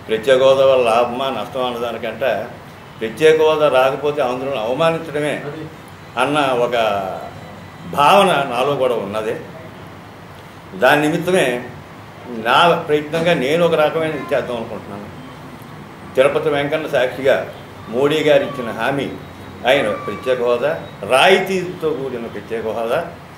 ప్రత్యేక హోదా వల్ల లాభమా నష్టమా అన్నదానికంటే ప్రత్యేక హోదా రాకపోతే ఆంధ్రులను అవమానించడమే అది అన్న ఒక భావన నాలో కూడా ఉన్నది దాని నిమిత్తమే నా ప్రయత్నంగా నేను ఒక రకమైన ఇది చేద్దాం అనుకుంటున్నాను తిరుపతి వెంకన్న సాక్షిగా మోడీ గారు ఇచ్చిన హామీ ఆయన ప్రత్యేక హోదా రాయితీతో కూడిన ప్రత్యేక హోదా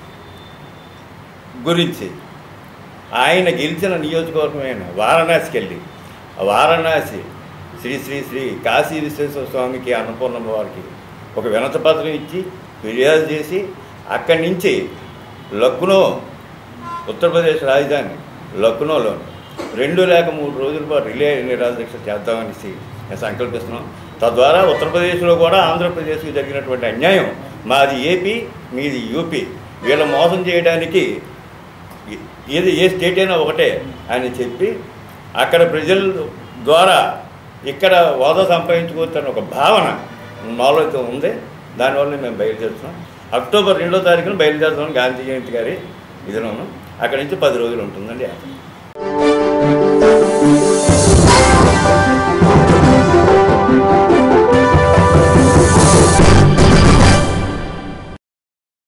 గురించి ఆయన గెలిచిన నియోజకవర్గమైన వారణాసికి వెళ్ళి ఆ వారణాసి శ్రీ శ్రీ శ్రీ కాశీ విశ్వేశ్వర స్వామికి అన్నపూర్ణమ్మ వారికి ఒక వినత పత్రం ఇచ్చి ఫిర్యాదు చేసి అక్కడి నుంచి లక్నో ఉత్తరప్రదేశ్ రాజధాని లక్నోలో రెండు లేక మూడు రోజుల పాటు రిలే నిరాదీక్ష చేద్దామనేసి నేను సంకల్పిస్తున్నాం తద్వారా ఉత్తరప్రదేశ్లో కూడా ఆంధ్రప్రదేశ్కి జరిగినటువంటి అన్యాయం మాది ఏపీ మీది యూపీ వీళ్ళ మోసం చేయడానికి ఏది ఏ స్టేట్ అయినా ఒకటే అని చెప్పి అక్కడ ప్రజల ద్వారా ఇక్కడ హోదా సంపాదించుకోవచ్చని ఒక భావన మాలో అయితే ఉంది దానివల్ల మేము బయలుదేరుతున్నాం అక్టోబర్ రెండో తారీఖున బయలుదేరుతున్నాం గాంధీ జయంతి గారి ఇదిలోను అక్కడి నుంచి పది రోజులు ఉంటుందండి యాత్ర